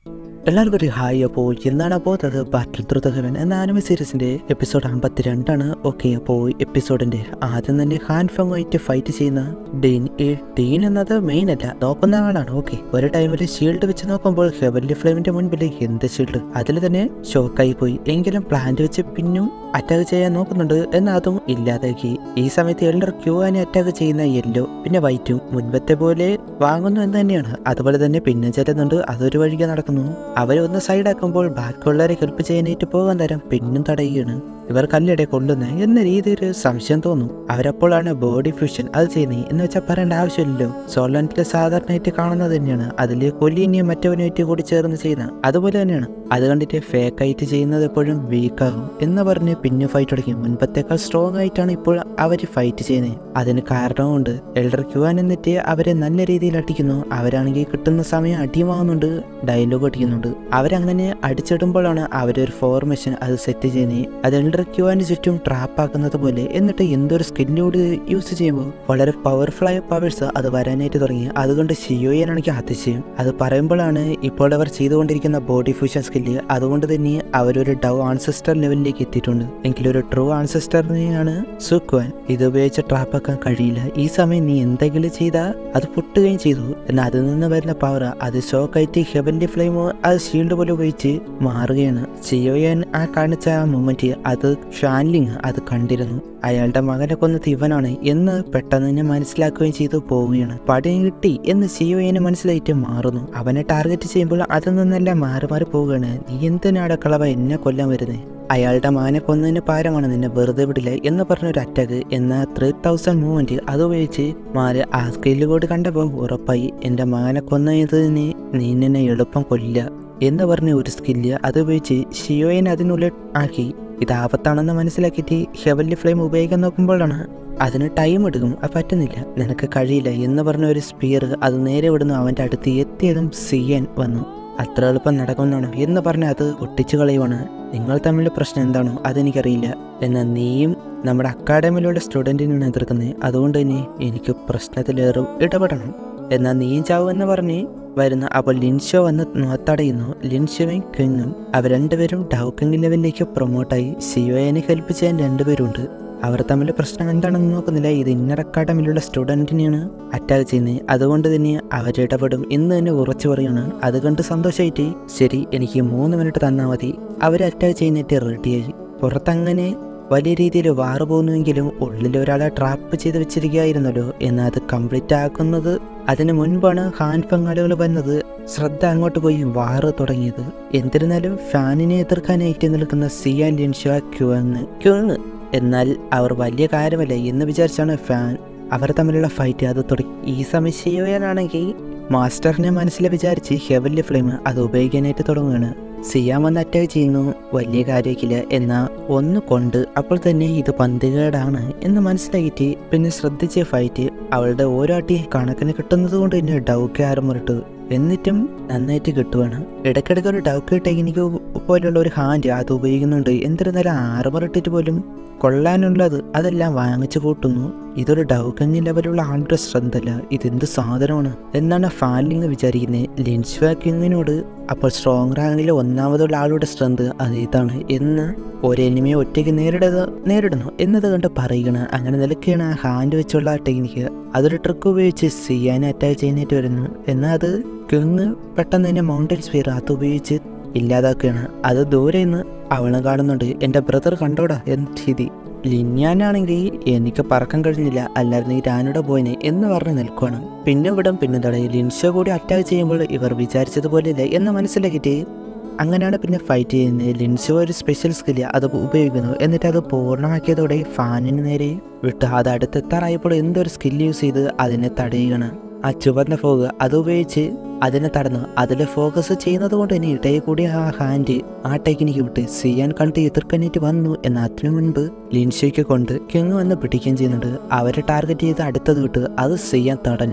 എല്ലാവർക്കും ഒരു ഹായ് അപ്പോൾ എന്താണ് അപ്പോൾ അത് ബാറ്റിൽ ത്രൂ ദ ഹെവൻ എന്ന ആനിമ സീരീസിൻ്റെ എപ്പിസോഡ് അമ്പത്തി രണ്ടാണ് ഓക്കെ അപ്പോൾ എപ്പിസോഡിൻ്റെ ആദ്യം തന്നെ ഹാൻ ഫങ്ങുമായിട്ട് ഫൈറ്റ് ചെയ്യുന്ന ഡീൻ ഈ ഡീൻ എന്നത് മെയിൻ അല്ല നോക്കുന്ന ആളാണ് ഓക്കെ ഒരു ടൈമിൽ ഷീൽഡ് വെച്ച് നോക്കുമ്പോൾ ഹെവൻലി ഫ്ലെയിമിന്റെ മുൻപിൽ എന്ത് ഷീൽഡ് അതിൽ തന്നെ ഷോക്കായി പോയി എങ്കിലും പ്ലാന്റ് വെച്ച് പിന്നും അറ്റാക്ക് ചെയ്യാൻ നോക്കുന്നുണ്ട് എന്നാൽ അതും ഇല്ലാതാക്കി ഈ സമയത്ത് എൽഡർ ക്യൂവാനെ അറ്റാക്ക് ചെയ്യുന്ന യെല്ലോ പിന്നെ വൈറ്റും മുൻപത്തെ പോലെ വാങ്ങുന്നു എന്ന് തന്നെയാണ് അതുപോലെ തന്നെ പിന്നെ ചെല്ലുന്നുണ്ട് അതൊരു വഴിക്ക് നടക്കുന്നു അവരെ ഒന്ന് സൈഡാക്കുമ്പോൾ ബാക്കിയുള്ളവരെ ഹെൽപ്പ് ചെയ്യാനായിട്ട് പോകാൻ തരം പിന്നും തടയുകയാണ് ഇവർ കല്ലിടെ കൊള്ളുന്ന എന്ന രീതിയിൽ ഒരു സംശയം തോന്നും അവരപ്പോഴാണ് ബോഡി ഫ്യൂഷൻ അത് ചെയ്യുന്നത് എന്ന് വെച്ചാൽ പറയേണ്ട ആവശ്യമില്ലല്ലോ സോളൻറ്റിൽ സാധാരണയായിട്ട് കാണുന്നത് തന്നെയാണ് അതിൽ കൊല്ലിനെയും മറ്റവനുമായിട്ട് കൂടി ചേർന്ന് ചെയ്യുന്ന അതുപോലെ തന്നെയാണ് അത് കണ്ടിട്ട് ഫേക്ക് ആയിട്ട് ചെയ്യുന്നത് എപ്പോഴും വീക്കാകും എന്ന് പറഞ്ഞ് പിന്നെ ഫൈറ്റ് തുടങ്ങി മുൻപത്തേക്കാൾ സ്ട്രോങ് ആയിട്ടാണ് ഇപ്പോൾ അവർ ഫൈറ്റ് ചെയ്യുന്നത് അതിന് കാരണമുണ്ട് എൽഡർ ക്യുവാൻ എന്നിട്ട് അവരെ നല്ല രീതിയിൽ അടിക്കുന്നു അവരാണെങ്കിൽ കിട്ടുന്ന സമയം അടിയുമാകുന്നുണ്ട് ഡയലോഗ് അടിക്കുന്നുണ്ട് അവരങ്ങനെ അടിച്ചിടുമ്പോഴാണ് അവരൊരു ഫോർമേഷൻ അത് സെറ്റ് ചെയ്യുന്നത് അത് എൽഡർ ക്യുവാന് ചുറ്റും ട്രാപ്പ് ആക്കുന്നത് പോലെ എന്നിട്ട് എന്തൊരു സ്കില്ലോട് യൂസ് ചെയ്യുമ്പോൾ വളരെ പവർഫുൾ ആയ പവേഴ്സ് അത് വരാനായിട്ട് തുടങ്ങി അതുകൊണ്ട് ഷിയോയനാണെങ്കിൽ അതിശയം അത് പറയുമ്പോഴാണ് ഇപ്പോൾ അവർ ചെയ്തുകൊണ്ടിരിക്കുന്ന ബോഡി ഫ്യൂഷൻ സ്കില്ല് അതുകൊണ്ട് തന്നെ അവരൊരു ഡൗ ആൻസിസ്റ്റർ ലെവലിലേക്ക് എത്തിയിട്ടുണ്ട് എങ്കിലും ഒരു ട്രൂ ആൻസിസ്റ്ററിനെയാണ് സുക്വാൻ ഇത് ഉപയോഗിച്ച് ട്രാപ്പ് ആക്കാൻ കഴിയില്ല ഈ സമയം നീ എന്തെങ്കിലും ചെയ്താൽ അത് പൊട്ടുകയും ചെയ്തു എന്നാൽ അതിൽ നിന്ന് വരുന്ന പവർ അത് ഷോക്കായിട്ട് ഹെവൻലി ഫ്ലെയിം അത് ഷീൽഡ് പോലെ ഉപയോഗിച്ച് മാറുകയാണ് ഷിയോയൻ ആ കാണിച്ച ആ മൊമെന്റ് അത് ഷാൻലിങ് അത് കണ്ടിരുന്നു അയാളുടെ മകനെ കൊന്നത് ഇവനാണ് എന്ന് പെട്ടെന്ന് തന്നെ മനസ്സിലാക്കുകയും ചെയ്തു പോവുകയാണ് പടി കിട്ടി എന്ന് സിയോയന് മനസ്സിലായിട്ട് മാറുന്നു അവനെ ടാർഗറ്റ് ചെയ്യുമ്പോൾ അതിൽ നിന്നെല്ലാം മാറി മാറി പോവുകയാണ് നീ എന്തിനാടെ കളവ എന്നെ കൊല്ലാൻ വരുന്നത് അയാളുടെ മകനെ കൊന്നതിന് പാരമാണ് നിന്നെ വെറുതെ വിടില്ല എന്ന് പറഞ്ഞൊരു അറ്റാക്ക് എന്ന ത്രീ തൗസൻഡ് മൂവ്മെന്റ് അത് ഉപയോഗിച്ച് മാറി ആ സ്കില്ല് കോഡ് കണ്ടപ്പോൾ ഉറപ്പായി എൻ്റെ മകനെ കൊന്നതിന് നീ നിന്നെ എളുപ്പം കൊല്ലില്ല എന്ന് പറഞ്ഞ ഒരു സ്കില്ല് അത് ഉപയോഗിച്ച് ഷിയോയിനെ അതിനുള്ളിൽ ആക്കി ഇത് ആപത്താണെന്ന് മനസ്സിലാക്കിയിട്ട് ഹെവൻലി ഫ്ലെയിം ഉപയോഗിക്കാൻ നോക്കുമ്പോഴാണ് അതിന് ടൈം എടുക്കും അത് പറ്റുന്നില്ല നിനക്ക് കഴിയില്ല എന്ന് പറഞ്ഞ ഒരു സ്പിയർ അത് നേരെ വിടുന്നു അവൻ്റെ അടുത്ത് എത്തിയതും സിയൻ വന്നു അത്ര എളുപ്പം നടക്കുന്നതാണോ എന്ന് പറഞ്ഞ് അത് ഒട്ടിച്ചു കളയുവാണ് നിങ്ങൾ തമ്മിലുള്ള പ്രശ്നം എന്താണോ അതെനിക്കറിയില്ല എന്നാൽ നീയും നമ്മുടെ അക്കാഡമിയിലുള്ള സ്റ്റുഡൻറ്റിനാണ് എതിർക്കുന്നത് അതുകൊണ്ട് തന്നെ എനിക്ക് പ്രശ്നത്തിലേറെ ഇടപെടണം എന്നാൽ നീയും ചാവുമെന്ന് പറഞ്ഞ് വരുന്ന അപ്പോൾ ലിൻഷോ വന്ന് തടയുന്നു ലിൻഷോയും കിങ്ങും അവർ രണ്ടുപേരും ഡൗക്കിംഗ് ലെവലിലേക്ക് പ്രൊമോട്ടായി സിയോയനെ ഹെൽപ്പ് ചെയ്യാൻ രണ്ടുപേരുണ്ട് അവർ തമ്മിൽ പ്രശ്നം എന്താണെന്ന് നോക്കുന്നില്ല ഇത് ഇന്നർ അക്കാഡമിയിലുള്ള സ്റ്റുഡൻറ്റിനെയാണ് അറ്റാക്ക് ചെയ്യുന്നത് അതുകൊണ്ട് തന്നെ അവരിടപെടും എന്ന് തന്നെ ഉറച്ചു പറയാണ് അത് കണ്ട് സന്തോഷമായിട്ട് ശരി എനിക്ക് മൂന്ന് മിനിറ്റ് തന്നാൽ മതി അവർ അറ്റാക്ക് ചെയ്യാനായിട്ട് റെഡിയായി പുറത്തങ്ങനെ വലിയ രീതിയിൽ വാറ് പോകുന്നുവെങ്കിലും ഉള്ളിൽ ഒരാളെ ട്രാപ്പ് ചെയ്ത് വെച്ചിരിക്കുകയായിരുന്നല്ലോ എന്നാൽ അത് കംപ്ലീറ്റ് ആക്കുന്നത് അതിന് മുൻപാണ് ഹാൻ പങ്കാളികൾ വന്നത് ശ്രദ്ധ അങ്ങോട്ട് പോയി വാറ് തുടങ്ങിയത് എന്നിരുന്നാലും ഫാനിനെ എതിർക്കാനായിട്ട് നിൽക്കുന്ന സിയാൻ ലിൻഷ ക്യുങ് ക്യുങ് എന്നാൽ അവർ വലിയ കാര്യമല്ല എന്ന് വിചാരിച്ചാണ് ഫാൻ അവർ തമ്മിലുള്ള ഫൈറ്റ് അത് തുടങ്ങി ഈ സമയം ചെയ്യാനാണെങ്കിൽ മാസ്റ്ററിനെ മനസ്സിൽ വിചാരിച്ച് ഹെവൻലി ഫ്ലെയിം അത് ഉപയോഗിക്കാനായിട്ട് തുടങ്ങുകയാണ് സിയാൻ വന്ന് അറ്റാക്ക് ചെയ്യുന്നു വലിയ കാര്യമാക്കില്ല എന്നാൽ ഒന്ന് കൊണ്ട് അപ്പോൾ തന്നെ ഇത് പന്തുകേടാണ് എന്ന് മനസ്സിലാക്കിയിട്ട് പിന്നെ ശ്രദ്ധിച്ച ഫൈറ്റ് അവളുടെ ഓരോ അടി കണക്കിന് കിട്ടുന്നത് കൊണ്ട് തന്നെ ഡൗക്ക് ആരമുറിട്ടു എന്നിട്ടും നന്നായിട്ട് കിട്ടുവാണ് ഇടയ്ക്കിടയ്ക്ക് ഒരു ഡൗക്ക് ടെക്നിക്ക് പോലുള്ള ഒരു ഹാൻഡ് അത് ഉപയോഗിക്കുന്നുണ്ട് എന്നിരുന്നാലും ആറുമറിട്ടിട്ട് പോലും കൊള്ളാനുള്ളത് അതെല്ലാം വാങ്ങിച്ചു കൂട്ടുന്നു ഇതൊരു ഡൗക്കങ്ങി ലെവലുള്ള ആളുടെ സ്ട്രെങ്ത് അല്ല ഇതെന്ത് സാധനമാണ് എന്നാണ് ഫാലിങ് വിചാരിക്കുന്നത് ലിൻസ് വാക്കിങ്ങിനോട് അപ്പോൾ സ്ട്രോങ് റാങ്കിലെ ഒന്നാമതുള്ള ആളുടെ സ്ട്രെങ്ത് അത് ഇതാണ് എന്ന് ഒരു എനിമിയെ ഒറ്റയ്ക്ക് നേരിടത് നേരിടുന്നു എന്നത് കണ്ട് പറയുകയാണ് അങ്ങനെ നിലയ്ക്കാണ് ആ ഹാൻഡ് വെച്ചുള്ള ആ ടെക്നിക്ക് അതൊരു ട്രിക്ക് ഉപയോഗിച്ച് സിയാനെ അറ്റാക്ക് ചെയ്യാനായിട്ട് വരുന്നു എന്നാൽ അത് കിങ് പെട്ടെന്ന് തന്നെ മൗണ്ടൻ സ്പിയർ അത് ഉപയോഗിച്ച് ഇല്ലാതാക്കുകയാണ് അത് ദൂരെ നിന്ന് അവളും കാണുന്നുണ്ട് എൻ്റെ ബ്രദർ കണ്ടോടാ എന്ന് രീതി ലിന്യാനാണെങ്കിൽ എനിക്ക് പറക്കാൻ കഴിഞ്ഞില്ല അല്ലായിരുന്നെങ്കിൽ ഞാനിവിടെ പോയിനെ എന്ന് പറഞ്ഞ് നിൽക്കുകയാണ് പിന്നെ വിടും പിന്നെ തടയും ലിൻഷോ കൂടി അറ്റാക്ക് ചെയ്യുമ്പോൾ ഇവർ വിചാരിച്ചതുപോലെയല്ല എന്ന് മനസ്സിലാക്കിയിട്ട് അങ്ങനെയാണ് പിന്നെ ഫൈറ്റ് ചെയ്യുന്നത് ലിൻഷോ ഒരു സ്പെഷ്യൽ സ്കില്ല് അത് ഉപയോഗിക്കുന്നു എന്നിട്ട് അത് പൂർണ്ണമാക്കിയതോടെ ഫാനിന് നേരെ വിട്ട് അത് അടുത്തെത്താറായപ്പോൾ എന്തൊരു സ്കില്ല് യൂസ് ചെയ്ത് അതിനെ തടയുകയാണ് ആ ചുവന്ന ഫോഗ് അത് ഉപയോഗിച്ച് അതിനെ തടഞ്ഞു അതിൽ ഫോക്കസ് ചെയ്യുന്നത് കൊണ്ട് തന്നെ ഇടയിൽ കൂടി ആ ഹാൻഡ് ആ ടെക്നിക്ക് വിട്ട് സിയാൻ കണ്ട് എതിർക്കാനായിട്ട് വന്നു എന്നാൽ അതിനു മുൻപ് ലിൻഷയ്ക്ക് കൊണ്ട് കിങ് വന്ന് പിടിക്കുകയും ചെയ്യുന്നുണ്ട് അവരെ ടാർഗറ്റ് ചെയ്ത് അടുത്തത് വിട്ട് അത് സിയാൻ തടഞ്ഞു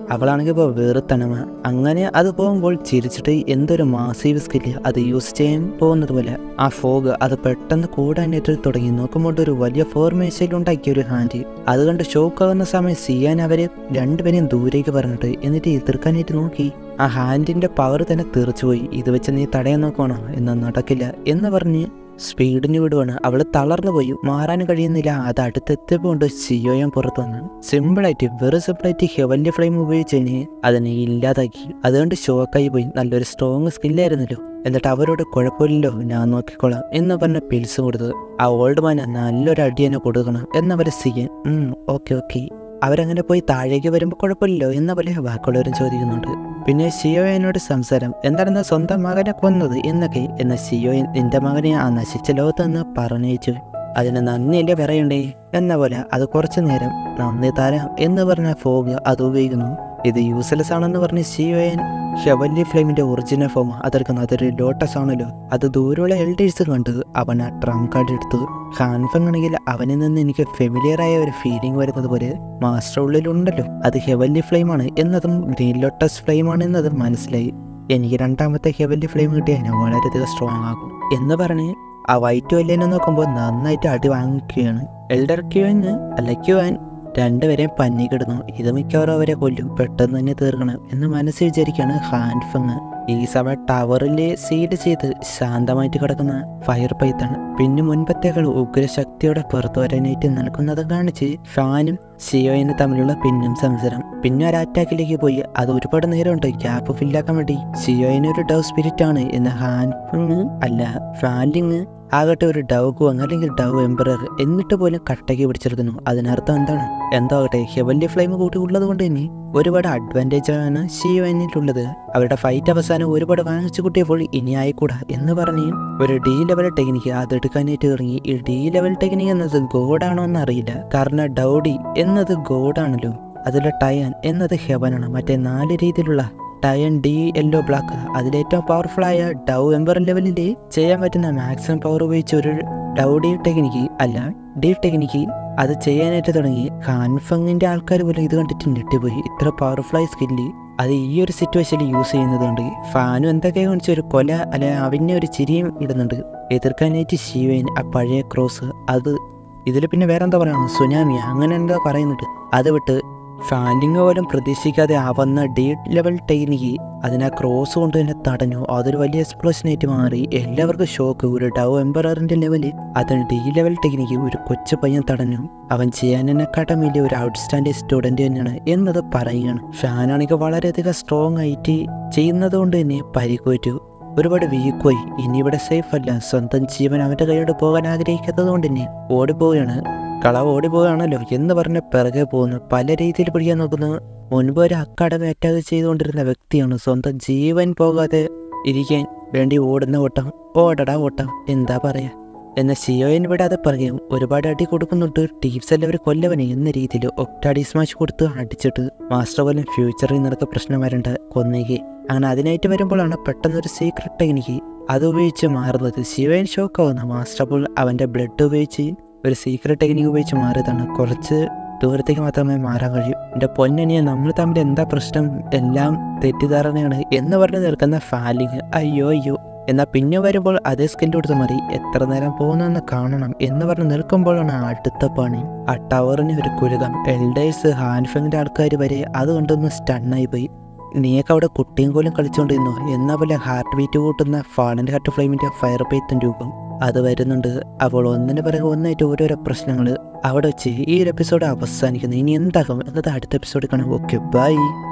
അവളാണെങ്കിൽ ഇപ്പോൾ വെറുത്തണമ അങ്ങനെ അത് പോകുമ്പോൾ ചിരിച്ചിട്ട് എന്തൊരു മാസീവ് സ്കില്ല് അത് യൂസ് ചെയ്യാൻ പോകുന്നത് പോലെ ആ ഫോഗ് അത് പെട്ടെന്ന് കൂടാനായിട്ട് തുടങ്ങി നോക്കുമ്പോൾ ഒരു വലിയ ഫോർമേഷയിൽ ഉണ്ടാക്കിയ ഒരു ഹാൻഡ് അത് കണ്ട് ഷോക്കാകുന്ന സമയം സിയാൻ അവരെ രണ്ടുപേരെയും ദൂരേക്ക് പറഞ്ഞിട്ട് എന്നിട്ട് എതിർക്കാനായിട്ട് നോക്കി ആ ഹാൻഡിന്റെ പവർ തന്നെ തെറിച്ചുപോയി ഇത് വെച്ച് നീ തടയാൻ നോക്കണോ എന്ന് നടക്കില്ല എന്ന് പറഞ്ഞ് സ്പീഡിന് വിടുവാണ് അവൾ തളർന്നു പോയി മാറാൻ കഴിയുന്നില്ല അത് അടുത്തെത്തിയപ്പോണ്ട് സിയോയം പുറത്തു വന്നു സിമ്പിളായിട്ട് വെറും സിമ്പിളായിട്ട് ഹെവൻലി ഫ്ലെയിം ഉപയോഗിച്ച് കഴിഞ്ഞ് അതിനെ ഇല്ലാതാക്കി അതുകൊണ്ട് ഷോക്കായി പോയി നല്ലൊരു സ്ട്രോങ് സ്കില്ലായിരുന്നല്ലോ എന്നിട്ട് അവരോട് കുഴപ്പമില്ലല്ലോ ഞാൻ നോക്കിക്കോളാം എന്ന് പറഞ്ഞ പിൽസ് കൊടുത്തത് ആ ഓൾഡ് മാന് നല്ലൊരു അടി തന്നെ കൊടുക്കണം എന്നവരെ സിയൻ ഓക്കെ ഓക്കെ അവരങ്ങനെ പോയി താഴേക്ക് വരുമ്പോൾ കുഴപ്പമില്ലല്ലോ എന്ന പോലെ ബാക്കിയുള്ളവരും ചോദിക്കുന്നുണ്ട് പിന്നെ ഷിയോയനോട് സംസാരം എന്താണെന്ന് സ്വന്തം മകനെ കൊന്നത് എന്നൊക്കെ എന്ന ഷിയോയൻ നിന്റെ മകനെ ആ നശിച്ച ലോകത്ത് നിന്ന് പറഞ്ഞയച്ചു അതിന് നന്ദിയല്ലേ പറയണ്ടേ എന്ന പോലെ അത് കുറച്ചു നേരം നന്ദി തരാം എന്ന് പറഞ്ഞ ഫോഗ് അത് ഉപയോഗിക്കുന്നു ഇത് യൂസ്ലെസ് ആണെന്ന് പറഞ്ഞ് ഷിയോയൻ ഹെവൻലി ഫ്ലെയിമിന്റെ ഒറിജിനൽ ഫോം അതെടുക്കുന്നു അതൊരു ലോട്ടസ് ആണല്ലോ അത് ദൂരെയുള്ള എൽഡേഴ്സ് കണ്ട് അവൻ ആ ട്രം കാർഡ് എടുത്തു ഹാൻഫങ് ആണെങ്കിൽ അവനിൽ നിന്ന് എനിക്ക് ഫെമിലിയർ ആയ ഒരു ഫീലിംഗ് വരുന്നത് പോലെ മാസ്റ്റർ ഉള്ളിലുണ്ടല്ലോ അത് ഹെവൻലി ഫ്ലെയിം ആണ് എന്നതും ഗ്രീൻ ലോട്ടസ് ഫ്ലെയിം ആണ് എന്നതും മനസ്സിലായി എനിക്ക് രണ്ടാമത്തെ ഹെവൻലി ഫ്ലെയിം കിട്ടിയാൽ ഞാൻ വളരെയധികം സ്ട്രോങ് ആകും എന്ന് പറഞ്ഞ് ആ വൈറ്റ് വല്ലേനെ നോക്കുമ്പോൾ നന്നായിട്ട് അടി വാങ്ങിക്കുകയാണ് എൽഡർ ക്യൂന് അല്ല ക്യൂൻ രണ്ടുപേരെയും പന്നി കിടന്നു ഇത് മിക്കവാറും അവരെ കൊല്ലും പെട്ടെന്ന് തന്നെ തീർക്കണം എന്ന് മനസ്സിൽ വിചാരിക്കുകയാണ് ഹാൻഫങ് ഈ സമയം ടവറിൽ സീഡ് ചെയ്ത് ശാന്തമായിട്ട് കിടക്കുന്ന ഫയർ പൈത്താണ് പിന്നെ മുൻപത്തേക്കാൾ ഉഗ്രശക്തിയോടെ പുറത്തു വരാനായിട്ട് നിൽക്കുന്നത് കാണിച്ച് ഫാനും ഷിയോയിനും തമ്മിലുള്ള പിന്നും സംസാരം പിന്നെ ഒരു അറ്റാക്കിലേക്ക് പോയി അത് ഒരുപാട് നേരമുണ്ട് ഗ്യാപ്പ് ഫില്ലാക്കാൻ വേണ്ടി ഷിയോയിന് ഒരു ഡവ് സ്പിരിറ്റ് ആണ് എന്ന് ഹാൻഫങ് അല്ല ഫാൻഡിങ് ആകട്ടെ ഒരു ഡവ് കുവങ് അല്ലെങ്കിൽ ഡവ് എംബറർ എന്നിട്ട് പോലും കട്ടയ്ക്ക് പിടിച്ചെടുക്കുന്നു അതിനർത്ഥം എന്താണ് എന്താകട്ടെ ഹെവൻലി ഫ്ലെയിം കൂട്ടി ഉള്ളത് കൊണ്ട് തന്നെ ഒരുപാട് അഡ്വാൻറ്റേജ് ആണ് ഷിയോനിലുള്ളത് അവരുടെ ഫൈറ്റ് അവസാനം ഒരുപാട് വാങ്ങിച്ചു കൂട്ടിയപ്പോൾ ഇനി ആയിക്കൂടാ എന്ന് പറഞ്ഞ് ഒരു ഡി ലെവൽ ടെക്നിക്ക് അതെടുക്കാനായിട്ട് ഇറങ്ങി ഈ ഡി ലെവൽ ടെക്നിക്ക് എന്നത് ഗോഡാണോ എന്ന് അറിയില്ല കാരണം ഡൗഡി എന്നത് ഗോഡാണല്ലോ അതിൽ ടയൻ എന്നത് ഹെവനാണ് മറ്റേ നാല് രീതിയിലുള്ള ടയൻ ഡി യെല്ലോ ബ്ലാക്ക് അതിലേറ്റവും പവർഫുൾ ആയ ഡൗ എംബർ ലെവലിൽ ചെയ്യാൻ പറ്റുന്ന മാക്സിമം പവർ ഉപയോഗിച്ച് ഒരു ഡൗ ഡി ടെക്നിക്ക് അല്ല ഡി ടെക്നിക്ക് അത് ചെയ്യാനായിട്ട് തുടങ്ങി ഹാൻഫങ്ങിന്റെ ആൾക്കാർ പോലും ഇത് കണ്ടിട്ട് ഞെട്ടിപ്പോയി ഇത്ര പവർഫുൾ ആയ സ്കില്ല് അത് ഈ ഒരു സിറ്റുവേഷനിൽ യൂസ് ചെയ്യുന്നതുകൊണ്ട് ഫാനും എന്തൊക്കെ കാണിച്ച ഒരു കൊല അല്ലെ അവനെ ഒരു ചിരിയും ഇടുന്നുണ്ട് എതിർക്കാനായിട്ട് ശിവൻ ആ പഴയ ക്രോസ് അത് ഇതിൽ പിന്നെ വേറെ എന്താ പറയുക സുനാമി അങ്ങനെ എന്താ പറയുന്നുണ്ട് അത് വിട്ട് ഫാൻഡിങ് പോലും പ്രതീക്ഷിക്കാതെ ആ വന്ന ഡി ലെവൽ ടെക്നിക്ക് അതിനെ ക്രോസ് കൊണ്ട് തന്നെ തടഞ്ഞു അതൊരു വലിയ എക്സ്പ്ലോഷനായിട്ട് മാറി എല്ലാവർക്കും ഷോക്ക് ഒരു ഡവ് എംബററിന്റെ ലെവല് അതിന് ഡി ലെവൽ ടെക്നിക്ക് ഒരു കൊച്ചു പയ്യൻ തടഞ്ഞു അവൻ ചെയ്യാൻ അക്കാഡമിയിലെ ഒരു ഔട്ട്സ്റ്റാൻഡിംഗ് സ്റ്റുഡന്റ് തന്നെയാണ് എന്നത് പറയുകയാണ് ഫാനാണെങ്കിൽ വളരെയധികം സ്ട്രോങ് ആയിട്ട് ചെയ്യുന്നത് കൊണ്ട് തന്നെ പരിക്കുപറ്റു ഒരുപാട് വീക്കുമായി ഇനി ഇവിടെ സേഫ് അല്ല സ്വന്തം ജീവൻ അവന്റെ കൈയോട് പോകാൻ ആഗ്രഹിക്കാത്തത് കൊണ്ട് തന്നെ ഓടിപ്പോവുകയാണ് കളവ് ഓടിപ്പോവുകയാണല്ലോ എന്ന് പറഞ്ഞ് പിറകെ പോകുന്നു പല രീതിയിൽ പിടിക്കാൻ നോക്കുന്നു മുൻപ് ഒരു അക്കാഡമി അറ്റാക്ക് ചെയ്തുകൊണ്ടിരുന്ന വ്യക്തിയാണ് സ്വന്തം ജീവൻ പോകാതെ ഇരിക്കാൻ വേണ്ടി ഓടുന്ന ഓട്ടം ഓടടാ ഓട്ടം എന്താ പറയാ എന്ന സിയോയിൻ വിടാതെ പറയും ഒരുപാട് അടി കൊടുക്കുന്നുണ്ട് ടീംസ് എല്ലാവരും കൊല്ലവനെ എന്ന രീതിയിൽ ഒക്ടാഡി സ്മാഷ് കൊടുത്ത് അടിച്ചിട്ട് മാസ്റ്റർ പോലും ഫ്യൂച്ചറിൽ നിനക്ക് പ്രശ്നം വരണ്ട കൊന്നേക്ക് അങ്ങനെ അതിനായിട്ട് വരുമ്പോഴാണ് പെട്ടെന്നൊരു സീക്രട്ട് ടെക്നിക്ക് അത് ഉപയോഗിച്ച് മാറുന്നത് ശിവൻ ഷോക്കാവുന്ന മാസ്റ്റർ പോൾ അവൻ്റെ ബ്ലഡ് ഉപയോഗിച്ച് ഒരു സീക്രട്ട് ടെക്നിക്ക് ഉപയോഗിച്ച് മാറിയതാണ് കുറച്ച് ദൂരത്തേക്ക് മാത്രമേ മാറാൻ കഴിയൂ എൻ്റെ പൊന്നനിയെ നമ്മൾ തമ്മിൽ എന്താ പ്രശ്നം എല്ലാം തെറ്റിദ്ധാരണയാണ് എന്ന് പറഞ്ഞ് നിൽക്കുന്ന ഫാലിങ് അയ്യോ അയ്യോ എന്നാൽ പിന്നെ വരുമ്പോൾ അതേ സ്കില്ല് കൊടുത്ത് മതി എത്ര നേരം പോകുന്നെന്ന് കാണണം എന്ന് പറഞ്ഞ് നിൽക്കുമ്പോഴാണ് അടുത്ത പണി ആ ടവറിന് ഒരു കുരുകം എൽഡേഴ്സ് ഹാൻഫിങ്ങിൻ്റെ ആൾക്കാർ വരെ അതുകൊണ്ടൊന്ന് സ്റ്റണ്ണായി പോയി നീയൊക്കെ അവിടെ കുട്ടിയും കോലും കളിച്ചുകൊണ്ടിരുന്നു എന്നാ പോലെ ഹാർട്ട് ബീറ്റ് കൂട്ടുന്ന ഫാളിൻ്റെ ഹാർട്ട് ഫ്ലെയിമിൻ്റെ ഫയർ പെയ്ത്തും രൂപം അത് വരുന്നുണ്ട് അപ്പോൾ ഒന്നിന് പിറകെ ഒന്നായിട്ട് ഓരോരോ പ്രശ്നങ്ങൾ അവിടെ വെച്ച് ഈ ഒരു എപ്പിസോഡ് അവസാനിക്കുന്നു ഇനി എന്താകും എന്നത് അടുത്ത എപ്പിസോഡ് കാണാം ഓക്കെ ബൈ